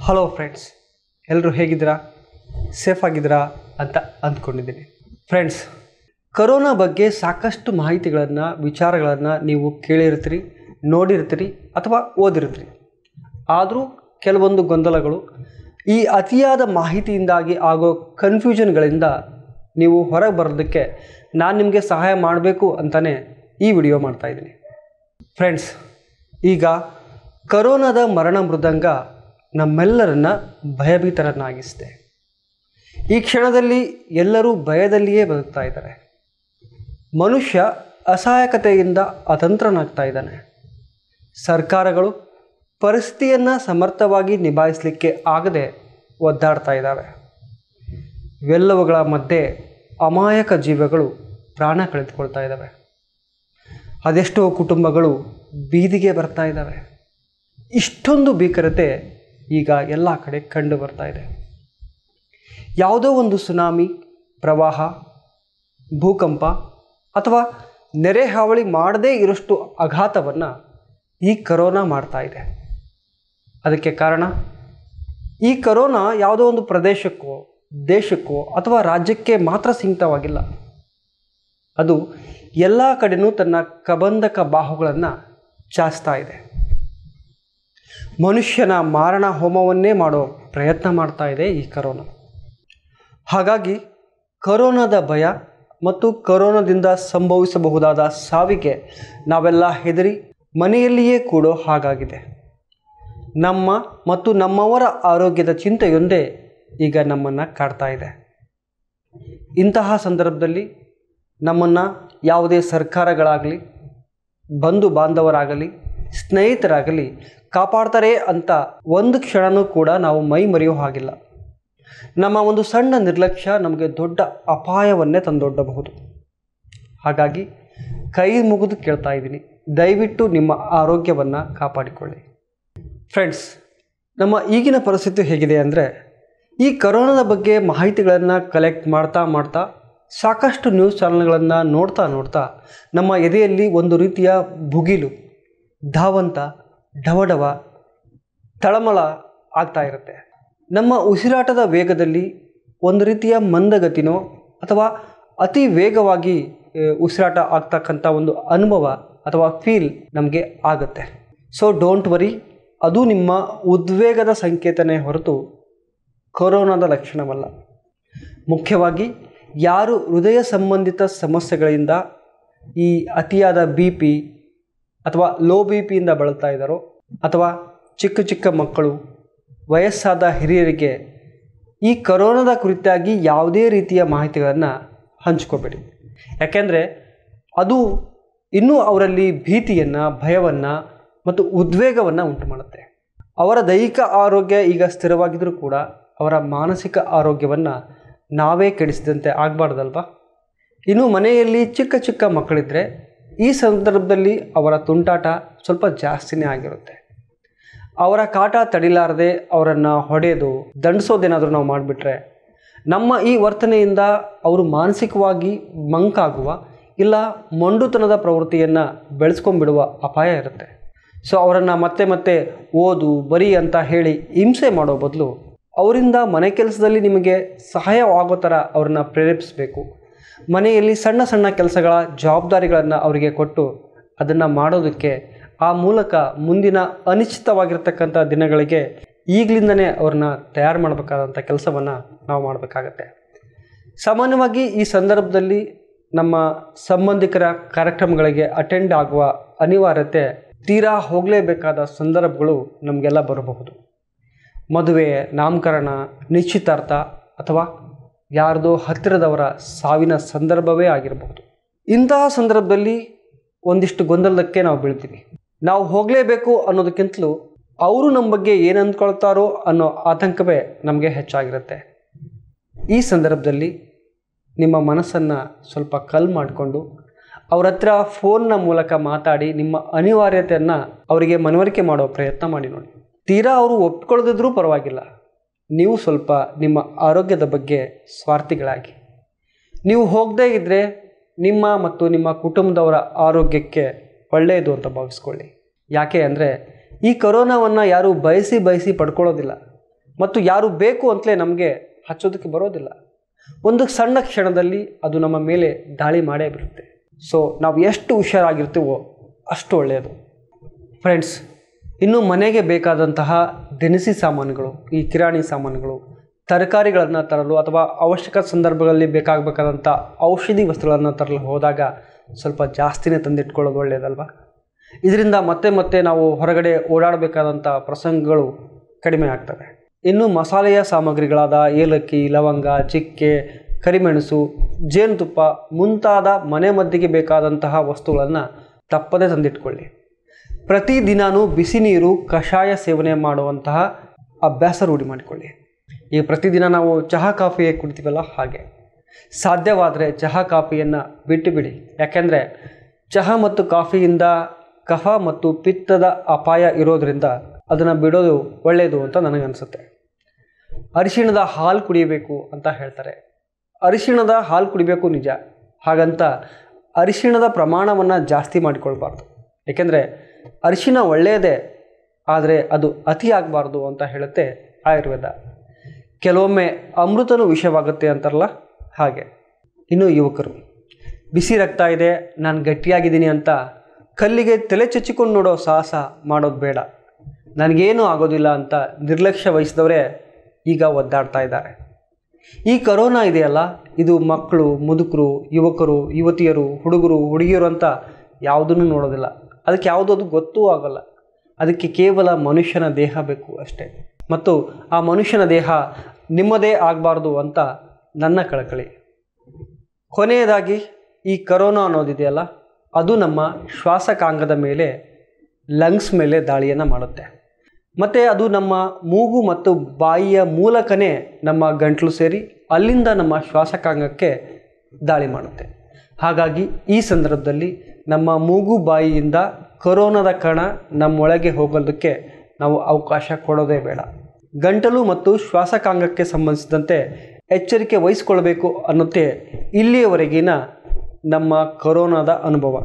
hello friends ಎಲ್ಲರೂ ಹೇಗಿದ್ದೀರಾ safe ಆಗಿದ್ದೀರಾ ಅಂತ ಅಂದ್ಕೊಂಡಿದ್ದೀನಿ ಫ್ರೆಂಡ್ಸ್ ಕರೋನಾ ಬಗ್ಗೆ ಸಾಕಷ್ಟು ಮಾಹಿತಿಗಳನ್ನು ವಿಚಾರಗಳನ್ನು ನೀವು ಕೇಳಿರ್ತೀರಿ ನೋಡಿರ್ತೀರಿ ಅಥವಾ ಓದಿರ್ತೀರಿ ಆದರೂ ಕೆಲವೊಂದು ಗೊಂದಲಗಳು ಈ ಅತಿಯಾದ ಮಾಹಿತಿಯಿಂದಾಗಿ ಆಗೋ ಕನ್ಫ್ಯೂಷನ್ಗಳಿಂದ ನೀವು ಹೊರಗೆ ಬರೋದಕ್ಕೆ ನಾನು ನಿಮಗೆ ಸಹಾಯ ಮಾಡಬೇಕು ಅಂತಲೇ ಈ ವಿಡಿಯೋ ಮಾಡ್ತಾಯಿದ್ದೀನಿ ಫ್ರೆಂಡ್ಸ್ ಈಗ ಕರೋನಾದ ಮರಣ ಮೃದಂಗ ನಮ್ಮೆಲ್ಲರನ್ನ ಭಯಭೀತರನ್ನಾಗಿಸಿದೆ ಈ ಕ್ಷಣದಲ್ಲಿ ಎಲ್ಲರೂ ಭಯದಲ್ಲಿಯೇ ಬದುಕ್ತಾ ಇದ್ದಾರೆ ಮನುಷ್ಯ ಅಸಹಾಯಕತೆಯಿಂದ ಅತಂತ್ರನಾಗ್ತಾ ಇದ್ದಾನೆ ಸರ್ಕಾರಗಳು ಪರಿಸ್ಥಿತಿಯನ್ನು ಸಮರ್ಥವಾಗಿ ನಿಭಾಯಿಸಲಿಕ್ಕೆ ಆಗದೆ ಒದ್ದಾಡ್ತಾ ಇದ್ದಾವೆ ಇವೆಲ್ಲವುಗಳ ಮಧ್ಯೆ ಅಮಾಯಕ ಜೀವಗಳು ಪ್ರಾಣ ಕಳೆದುಕೊಳ್ತಾ ಇದ್ದಾವೆ ಅದೆಷ್ಟೋ ಕುಟುಂಬಗಳು ಬೀದಿಗೆ ಬರ್ತಾ ಇದ್ದಾವೆ ಇಷ್ಟೊಂದು ಭೀಕರತೆ ಈಗ ಎಲ್ಲ ಕಡೆ ಕಂಡು ಬರ್ತಾ ಇದೆ ಯಾವುದೋ ಒಂದು ಸುನಾಮಿ ಪ್ರವಾಹ ಭೂಕಂಪ ಅಥವಾ ನೆರೆ ಹಾವಳಿ ಮಾಡದೇ ಇರೋಷ್ಟು ಆಘಾತವನ್ನು ಈ ಕರೋನಾ ಮಾಡ್ತಾ ಇದೆ ಅದಕ್ಕೆ ಕಾರಣ ಈ ಕರೋನಾ ಯಾವುದೋ ಒಂದು ಪ್ರದೇಶಕ್ಕೋ ದೇಶಕ್ಕೋ ಅಥವಾ ರಾಜ್ಯಕ್ಕೆ ಮಾತ್ರ ಸೀಮಿತವಾಗಿಲ್ಲ ಅದು ಎಲ್ಲ ಕಡೆನೂ ತನ್ನ ಕಬಂಧಕ ಬಾಹುಗಳನ್ನು ಚಾಚ್ತಾ ಇದೆ ಮನುಷ್ಯನ ಮಾರಣ ಹೋಮವನ್ನೇ ಮಾಡೋ ಪ್ರಯತ್ನ ಮಾಡ್ತಾ ಇದೆ ಈ ಕರೋನಾ ಹಾಗಾಗಿ ಕರೋನಾದ ಭಯ ಮತ್ತು ಕರೋನಾದಿಂದ ಸಂಭವಿಸಬಹುದಾದ ಸಾವಿಗೆ ನಾವೆಲ್ಲ ಹೆದರಿ ಮನೆಯಲ್ಲಿಯೇ ಕೂಡೋ ಹಾಗಾಗಿದೆ ನಮ್ಮ ಮತ್ತು ನಮ್ಮವರ ಆರೋಗ್ಯದ ಚಿಂತೆಯೊಂದೇ ಈಗ ನಮ್ಮನ್ನು ಕಾಡ್ತಾ ಇದೆ ಇಂತಹ ಸಂದರ್ಭದಲ್ಲಿ ನಮ್ಮನ್ನು ಯಾವುದೇ ಸರ್ಕಾರಗಳಾಗಲಿ ಬಂಧು ಬಾಂಧವರಾಗಲಿ ಸ್ನೇಹಿತರಾಗಲಿ ಕಾಪಾಡ್ತಾರೆ ಅಂತ ಒಂದು ಕ್ಷಣನೂ ಕೂಡ ನಾವು ಮೈ ಮರೆಯೋ ಹಾಗಿಲ್ಲ ನಮ್ಮ ಒಂದು ಸಣ್ಣ ನಿರ್ಲಕ್ಷ್ಯ ನಮಗೆ ದೊಡ್ಡ ಅಪಾಯವನ್ನೇ ತಂದೊಡ್ಡಬಹುದು ಹಾಗಾಗಿ ಕೈ ಮುಗಿದು ಕೇಳ್ತಾ ಇದ್ದೀನಿ ದಯವಿಟ್ಟು ನಿಮ್ಮ ಆರೋಗ್ಯವನ್ನು ಕಾಪಾಡಿಕೊಳ್ಳಿ ಫ್ರೆಂಡ್ಸ್ ನಮ್ಮ ಈಗಿನ ಪರಿಸ್ಥಿತಿ ಹೇಗಿದೆ ಅಂದರೆ ಈ ಕರೋನಾದ ಬಗ್ಗೆ ಮಾಹಿತಿಗಳನ್ನು ಕಲೆಕ್ಟ್ ಮಾಡ್ತಾ ಮಾಡ್ತಾ ಸಾಕಷ್ಟು ನ್ಯೂಸ್ ಚಾನಲ್ಗಳನ್ನು ನೋಡ್ತಾ ನೋಡ್ತಾ ನಮ್ಮ ಎದೆಯಲ್ಲಿ ಒಂದು ರೀತಿಯ ಭುಗಿಲು ಧಾವಂತ ಢವಢವ ತಳಮಳ ಆಗ್ತಾ ಇರುತ್ತೆ ನಮ್ಮ ಉಸಿರಾಟದ ವೇಗದಲ್ಲಿ ಒಂದು ರೀತಿಯ ಮಂದಗತಿನೋ ಅಥವಾ ಅತಿ ವೇಗವಾಗಿ ಆ, ಉಸಿರಾಟ ಆಗ್ತಕ್ಕಂಥ ಒಂದು ಅನುಭವ ಅಥವಾ ಫೀಲ್ ನಮಗೆ ಆಗುತ್ತೆ ಸೊ ಡೋಂಟ್ ವರಿ ಅದು ನಿಮ್ಮ ಉದ್ವೇಗದ ಸಂಕೇತನೇ ಹೊರತು ಕೊರೋನಾದ ಲಕ್ಷಣವಲ್ಲ ಮುಖ್ಯವಾಗಿ ಯಾರು ಹೃದಯ ಸಂಬಂಧಿತ ಸಮಸ್ಯೆಗಳಿಂದ ಈ ಅತಿಯಾದ ಬಿ ಪಿ ಅಥವಾ ಲೋ ಬಿ ಪಿಯಿಂದ ಬಳಲ್ತಾ ಇದ್ದಾರೋ ಅಥವಾ ಚಿಕ್ಕ ಚಿಕ್ಕ ಮಕ್ಕಳು ವಯಸ್ಸಾದ ಹಿರಿಯರಿಗೆ ಈ ಕರೋನಾದ ಕುರಿತಾಗಿ ಯಾವುದೇ ರೀತಿಯ ಮಾಹಿತಿಗಳನ್ನು ಹಂಚ್ಕೋಬೇಡಿ ಯಾಕೆಂದರೆ ಅದು ಇನ್ನೂ ಅವರಲ್ಲಿ ಭೀತಿಯನ್ನು ಭಯವನ್ನು ಮತ್ತು ಉದ್ವೇಗವನ್ನು ಉಂಟು ಮಾಡುತ್ತೆ ಅವರ ದೈಹಿಕ ಆರೋಗ್ಯ ಈಗ ಸ್ಥಿರವಾಗಿದ್ದರೂ ಕೂಡ ಅವರ ಮಾನಸಿಕ ಆರೋಗ್ಯವನ್ನು ನಾವೇ ಕೆಡಿಸಿದಂತೆ ಆಗಬಾರ್ದಲ್ವಾ ಇನ್ನು ಮನೆಯಲ್ಲಿ ಚಿಕ್ಕ ಚಿಕ್ಕ ಮಕ್ಕಳಿದ್ದರೆ ಈ ಸಂದರ್ಭದಲ್ಲಿ ಅವರ ತುಂಟಾಟ ಸ್ವಲ್ಪ ಜಾಸ್ತಿನೇ ಆಗಿರುತ್ತೆ ಅವರ ಕಾಟ ತಡಿಲಾರದೆ ಅವರನ್ನು ಹೊಡೆಯೋದು ದಂಡಿಸೋದೇನಾದರೂ ನಾವು ಮಾಡಿಬಿಟ್ರೆ ನಮ್ಮ ಈ ವರ್ತನೆಯಿಂದ ಅವರು ಮಾನಸಿಕವಾಗಿ ಮಂಕಾಗುವ ಇಲ್ಲ ಮೊಂಡುತನದ ಪ್ರವೃತ್ತಿಯನ್ನು ಬೆಳೆಸ್ಕೊಂಡ್ಬಿಡುವ ಅಪಾಯ ಇರುತ್ತೆ ಸೊ ಅವರನ್ನು ಮತ್ತೆ ಮತ್ತೆ ಓದು ಬರಿ ಅಂತ ಹೇಳಿ ಹಿಂಸೆ ಮಾಡೋ ಬದಲು ಅವರಿಂದ ಮನೆ ಕೆಲಸದಲ್ಲಿ ನಿಮಗೆ ಸಹಾಯವಾಗೋ ಥರ ಅವ್ರನ್ನ ಪ್ರೇರೇಪಿಸಬೇಕು ಮನೆಯಲ್ಲಿ ಸಣ್ಣ ಸಣ್ಣ ಕೆಲಸಗಳ ಜವಾಬ್ದಾರಿಗಳನ್ನು ಅವರಿಗೆ ಕೊಟ್ಟು ಅದನ್ನು ಮಾಡೋದಕ್ಕೆ ಆ ಮೂಲಕ ಮುಂದಿನ ಅನಿಶ್ಚಿತವಾಗಿರ್ತಕ್ಕಂಥ ದಿನಗಳಿಗೆ ಈಗಲಿಂದನೇ ಅವ್ರನ್ನ ತಯಾರು ಮಾಡಬೇಕಾದಂಥ ಕೆಲಸವನ್ನು ನಾವು ಮಾಡಬೇಕಾಗತ್ತೆ ಸಾಮಾನ್ಯವಾಗಿ ಈ ಸಂದರ್ಭದಲ್ಲಿ ನಮ್ಮ ಸಂಬಂಧಿಕರ ಕಾರ್ಯಕ್ರಮಗಳಿಗೆ ಅಟೆಂಡ್ ಆಗುವ ಅನಿವಾರ್ಯತೆ ತೀರಾ ಹೋಗಲೇಬೇಕಾದ ಸಂದರ್ಭಗಳು ನಮಗೆಲ್ಲ ಬರಬಹುದು ಮದುವೆ ನಾಮಕರಣ ನಿಶ್ಚಿತಾರ್ಥ ಅಥವಾ ಯಾರ್ದೋ ಹತ್ತಿರದವರ ಸಾವಿನ ಸಂದರ್ಭವೇ ಆಗಿರಬಹುದು ಇಂತಹ ಸಂದರ್ಭದಲ್ಲಿ ಒಂದಿಷ್ಟು ಗೊಂದಲಕ್ಕೆ ನಾವು ಬೀಳ್ತೀವಿ ನಾವು ಹೋಗಲೇಬೇಕು ಅನ್ನೋದಕ್ಕಿಂತಲೂ ಅವರು ನಮ್ಮ ಬಗ್ಗೆ ಏನು ಅಂದ್ಕೊಳ್ತಾರೋ ಅನ್ನೋ ಆತಂಕವೇ ನಮಗೆ ಹೆಚ್ಚಾಗಿರುತ್ತೆ ಈ ಸಂದರ್ಭದಲ್ಲಿ ನಿಮ್ಮ ಮನಸ್ಸನ್ನು ಸ್ವಲ್ಪ ಕಲ್ ಮಾಡಿಕೊಂಡು ಅವ್ರ ಹತ್ರ ಫೋನ್ನ ಮೂಲಕ ಮಾತಾಡಿ ನಿಮ್ಮ ಅನಿವಾರ್ಯತೆಯನ್ನು ಅವರಿಗೆ ಮನವರಿಕೆ ಮಾಡೋ ಪ್ರಯತ್ನ ಮಾಡಿ ನೋಡಿ ತೀರಾ ಅವರು ಒಪ್ಕೊಳ್ಳದಿದ್ರೂ ಪರವಾಗಿಲ್ಲ ನೀವು ಸ್ವಲ್ಪ ನಿಮ್ಮ ಆರೋಗ್ಯದ ಬಗ್ಗೆ ಸ್ವಾರ್ಥಿಗಳಾಗಿ ನೀವು ಹೋಗದೇ ಇದ್ದರೆ ನಿಮ್ಮ ಮತ್ತು ನಿಮ್ಮ ಕುಟುಂಬದವರ ಆರೋಗ್ಯಕ್ಕೆ ಒಳ್ಳೆಯದು ಅಂತ ಭಾವಿಸ್ಕೊಳ್ಳಿ ಯಾಕೆ ಅಂದರೆ ಈ ಕರೋನಾವನ್ನು ಯಾರೂ ಬಯಸಿ ಬಯಸಿ ಪಡ್ಕೊಳ್ಳೋದಿಲ್ಲ ಮತ್ತು ಯಾರು ಬೇಕು ಅಂತಲೇ ನಮಗೆ ಹಚ್ಚೋದಕ್ಕೆ ಬರೋದಿಲ್ಲ ಒಂದು ಸಣ್ಣ ಕ್ಷಣದಲ್ಲಿ ಅದು ನಮ್ಮ ಮೇಲೆ ದಾಳಿ ಮಾಡೇ ಬಿಡುತ್ತೆ ಸೊ ನಾವು ಎಷ್ಟು ಹುಷಾರಾಗಿರ್ತೀವೋ ಅಷ್ಟು ಒಳ್ಳೆಯದು ಫ್ರೆಂಡ್ಸ್ ಇನ್ನು ಮನೆಗೆ ಬೇಕಾದಂತಹ ದಿನಸಿ ಸಾಮಾನುಗಳು ಈ ಕಿರಾಣಿ ಸಾಮಾನುಗಳು ತರಕಾರಿಗಳನ್ನು ತರಲು ಅಥವಾ ಅವಶ್ಯಕ ಸಂದರ್ಭಗಳಲ್ಲಿ ಬೇಕಾಗಬೇಕಾದಂಥ ಔಷಧಿ ವಸ್ತುಗಳನ್ನು ತರಲು ಹೋದಾಗ ಸ್ವಲ್ಪ ಜಾಸ್ತಿನೇ ತಂದಿಟ್ಕೊಳ್ಳೋದು ಒಳ್ಳೆಯದಲ್ವಾ ಇದರಿಂದ ಮತ್ತೆ ಮತ್ತೆ ನಾವು ಹೊರಗಡೆ ಓಡಾಡಬೇಕಾದಂಥ ಪ್ರಸಂಗಗಳು ಕಡಿಮೆ ಆಗ್ತವೆ ಇನ್ನು ಮಸಾಲೆಯ ಸಾಮಗ್ರಿಗಳಾದ ಏಲಕ್ಕಿ ಲವಂಗ ಚಿಕ್ಕೆ ಕರಿಮೆಣಸು ಜೇನುತುಪ್ಪ ಮುಂತಾದ ಮನೆ ಮದ್ದಿಗೆ ಬೇಕಾದಂತಹ ವಸ್ತುಗಳನ್ನು ತಪ್ಪದೇ ತಂದಿಟ್ಕೊಳ್ಳಿ ಪ್ರತಿದಿನಾನೂ ಬಿಸಿ ನೀರು ಕಷಾಯ ಸೇವನೆ ಮಾಡುವಂತಹ ಅಭ್ಯಾಸ ರೂಢಿ ಮಾಡಿಕೊಳ್ಳಿ ಈ ಪ್ರತಿದಿನ ನಾವು ಚಹಾ ಕಾಫಿ ಕುಡಿತೀವಲ್ಲ ಹಾಗೆ ಸಾಧ್ಯವಾದರೆ ಚಹಾ ಕಾಫಿಯನ್ನು ಬಿಟ್ಟು ಬಿಡಿ ಯಾಕೆಂದರೆ ಚಹಾ ಮತ್ತು ಕಾಫಿಯಿಂದ ಕಫ ಮತ್ತು ಪಿತ್ತದ ಅಪಾಯ ಇರೋದರಿಂದ ಅದನ್ನು ಬಿಡೋದು ಒಳ್ಳೆಯದು ಅಂತ ನನಗನ್ಸುತ್ತೆ ಅರಿಶಿಣದ ಹಾಲು ಕುಡಿಯಬೇಕು ಅಂತ ಹೇಳ್ತಾರೆ ಅರಿಶಿಣದ ಹಾಲು ಕುಡಿಬೇಕು ನಿಜ ಹಾಗಂತ ಅರಿಶಿಣದ ಪ್ರಮಾಣವನ್ನು ಜಾಸ್ತಿ ಮಾಡಿಕೊಳ್ಬಾರ್ದು ಏಕೆಂದರೆ ಅರಿಶಿಣ ಒಳ್ಳೆಯದೇ ಆದರೆ ಅದು ಅತಿ ಆಗಬಾರ್ದು ಅಂತ ಹೇಳುತ್ತೆ ಆಯುರ್ವೇದ ಕೆಲವೊಮ್ಮೆ ಅಮೃತನೂ ವಿಷವಾಗುತ್ತೆ ಅಂತಾರಲ್ಲ ಹಾಗೆ ಇನ್ನು ಯುವಕರು ಬಿಸಿ ರಕ್ತ ಇದೆ ನಾನು ಗಟ್ಟಿಯಾಗಿದ್ದೀನಿ ಅಂತ ಕಲ್ಲಿಗೆ ತಲೆ ಚಚ್ಚಿಕೊಂಡು ನೋಡೋ ಸಾಹಸ ಮಾಡೋದು ಬೇಡ ನನಗೇನೂ ಆಗೋದಿಲ್ಲ ಅಂತ ನಿರ್ಲಕ್ಷ್ಯ ವಹಿಸಿದವರೇ ಈಗ ಒದ್ದಾಡ್ತಾ ಇದ್ದಾರೆ ಈ ಕರೋನಾ ಇದೆಯಲ್ಲ ಇದು ಮಕ್ಕಳು ಮುದುಕರು ಯುವಕರು ಯುವತಿಯರು ಹುಡುಗರು ಹುಡುಗಿಯರು ಅಂತ ಯಾವುದನ್ನು ನೋಡೋದಿಲ್ಲ ಅದಕ್ಕೆ ಯಾವುದದು ಗೊತ್ತೂ ಆಗೋಲ್ಲ ಅದಕ್ಕೆ ಕೇವಲ ಮನುಷ್ಯನ ದೇಹ ಬೇಕು ಅಷ್ಟೇ ಮತ್ತು ಆ ಮನುಷ್ಯನ ದೇಹ ನಿಮ್ಮದೇ ಆಗಬಾರ್ದು ಅಂತ ನನ್ನ ಕಳಕಳಿ ಕೊನೆಯದಾಗಿ ಈ ಕರೋನಾ ಅನ್ನೋದಿದೆಯಲ್ಲ ಅದು ನಮ್ಮ ಶ್ವಾಸಕಾಂಗದ ಮೇಲೆ ಲಂಗ್ಸ್ ಮೇಲೆ ದಾಳಿಯನ್ನು ಮಾಡುತ್ತೆ ಮತ್ತು ಅದು ನಮ್ಮ ಮೂಗು ಮತ್ತು ಬಾಯಿಯ ಮೂಲಕನೇ ನಮ್ಮ ಗಂಟಲು ಸೇರಿ ಅಲ್ಲಿಂದ ನಮ್ಮ ಶ್ವಾಸಕಾಂಗಕ್ಕೆ ದಾಳಿ ಮಾಡುತ್ತೆ ಹಾಗಾಗಿ ಈ ಸಂದರ್ಭದಲ್ಲಿ ನಮ್ಮ ಮೂಗು ಬಾಯಿಯಿಂದ ಕೊರೋನಾದ ಕಣ ನಮ್ಮೊಳಗೆ ಹೋಗೋದಕ್ಕೆ ನಾವು ಅವಕಾಶ ಕೊಡೋದೇ ಬೇಡ ಗಂಟಲು ಮತ್ತು ಶ್ವಾಸಕಾಂಗಕ್ಕೆ ಸಂಬಂಧಿಸಿದಂತೆ ಎಚ್ಚರಿಕೆ ವಹಿಸ್ಕೊಳ್ಬೇಕು ಅನ್ನೋದೇ ಇಲ್ಲಿಯವರೆಗಿನ ನಮ್ಮ ಕೊರೋನಾದ ಅನುಭವ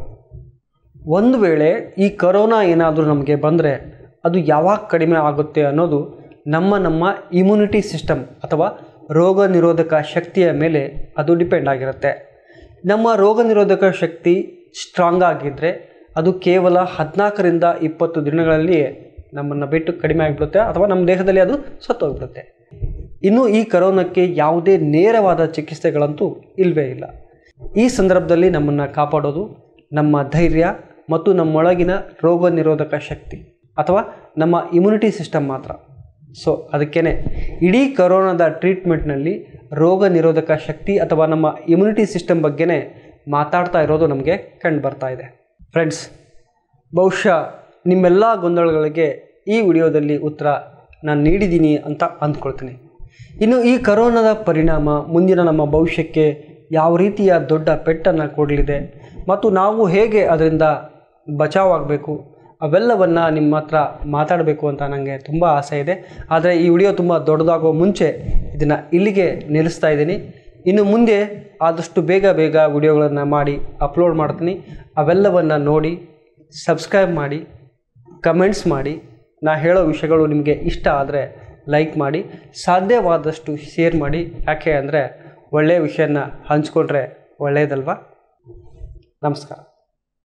ಒಂದು ವೇಳೆ ಈ ಕರೋನಾ ಏನಾದರೂ ನಮಗೆ ಬಂದರೆ ಅದು ಯಾವಾಗ ಕಡಿಮೆ ಆಗುತ್ತೆ ಅನ್ನೋದು ನಮ್ಮ ನಮ್ಮ ಇಮ್ಯುನಿಟಿ ಸಿಸ್ಟಮ್ ಅಥವಾ ರೋಗ ನಿರೋಧಕ ಶಕ್ತಿಯ ಮೇಲೆ ಅದು ಡಿಪೆಂಡ್ ಆಗಿರುತ್ತೆ ನಮ್ಮ ರೋಗ ನಿರೋಧಕ ಶಕ್ತಿ ಸ್ಟ್ರಾಂಗ್ ಆಗಿದ್ದರೆ ಅದು ಕೇವಲ ಹದಿನಾಲ್ಕರಿಂದ ಇಪ್ಪತ್ತು ದಿನಗಳಲ್ಲಿಯೇ ನಮ್ಮನ್ನು ಬಿಟ್ಟು ಕಡಿಮೆ ಆಗಿಬಿಡುತ್ತೆ ಅಥವಾ ನಮ್ಮ ದೇಹದಲ್ಲಿ ಅದು ಸತ್ತೋಗ್ಬಿಡುತ್ತೆ ಇನ್ನು ಈ ಕರೋನಾಕ್ಕೆ ಯಾವುದೇ ನೇರವಾದ ಚಿಕಿತ್ಸೆಗಳಂತೂ ಇಲ್ಲವೇ ಇಲ್ಲ ಈ ಸಂದರ್ಭದಲ್ಲಿ ನಮ್ಮನ್ನು ಕಾಪಾಡೋದು ನಮ್ಮ ಧೈರ್ಯ ಮತ್ತು ನಮ್ಮೊಳಗಿನ ರೋಗ ನಿರೋಧಕ ಶಕ್ತಿ ಅಥವಾ ನಮ್ಮ ಇಮ್ಯುನಿಟಿ ಸಿಸ್ಟಮ್ ಮಾತ್ರ ಸೊ ಅದಕ್ಕೇ ಇಡೀ ಕರೋನಾದ ಟ್ರೀಟ್ಮೆಂಟ್ನಲ್ಲಿ ರೋಗ ನಿರೋಧಕ ಶಕ್ತಿ ಅಥವಾ ನಮ್ಮ ಇಮ್ಯುನಿಟಿ ಸಿಸ್ಟಮ್ ಬಗ್ಗೆನೇ ಮಾತಾಡ್ತಾ ಇರೋದು ನಮಗೆ ಕಂಡು ಬರ್ತಾ ಇದೆ ಫ್ರೆಂಡ್ಸ್ ಬಹುಶಃ ನಿಮ್ಮೆಲ್ಲ ಗೊಂದಲಗಳಿಗೆ ಈ ವಿಡಿಯೋದಲ್ಲಿ ಉತ್ತರ ನಾನು ನೀಡಿದ್ದೀನಿ ಅಂತ ಅಂದ್ಕೊಳ್ತೀನಿ ಇನ್ನು ಈ ಕರೋನಾದ ಪರಿಣಾಮ ಮುಂದಿನ ನಮ್ಮ ಭವಿಷ್ಯಕ್ಕೆ ಯಾವ ರೀತಿಯ ದೊಡ್ಡ ಪೆಟ್ಟನ್ನು ಕೊಡಲಿದೆ ಮತ್ತು ನಾವು ಹೇಗೆ ಅದರಿಂದ ಬಚಾವಾಗಬೇಕು ಅವೆಲ್ಲವನ್ನು ನಿಮ್ಮ ಹತ್ರ ಮಾತಾಡಬೇಕು ಅಂತ ನನಗೆ ತುಂಬ ಆಸೆ ಇದೆ ಆದರೆ ಈ ವಿಡಿಯೋ ತುಂಬ ದೊಡ್ಡದಾಗೋ ಮುಂಚೆ ಇದನ್ನು ಇಲ್ಲಿಗೆ ನಿಲ್ಲಿಸ್ತಾ ಇದ್ದೀನಿ ಇನ್ನು ಮುಂದೆ ಆದಷ್ಟು ಬೇಗ ಬೇಗ ವಿಡಿಯೋಗಳನ್ನು ಮಾಡಿ ಅಪ್ಲೋಡ್ ಮಾಡ್ತೀನಿ ಅವೆಲ್ಲವನ್ನು ನೋಡಿ ಸಬ್ಸ್ಕ್ರೈಬ್ ಮಾಡಿ ಕಮೆಂಟ್ಸ್ ಮಾಡಿ ನಾ ಹೇಳೋ ವಿಷಯಗಳು ನಿಮಗೆ ಇಷ್ಟ ಆದರೆ ಲೈಕ್ ಮಾಡಿ ಸಾಧ್ಯವಾದಷ್ಟು ಶೇರ್ ಮಾಡಿ ಯಾಕೆ ಅಂದರೆ ಒಳ್ಳೆಯ ವಿಷಯನ ಹಂಚ್ಕೊಂಡ್ರೆ ಒಳ್ಳೆಯದಲ್ವಾ ನಮಸ್ಕಾರ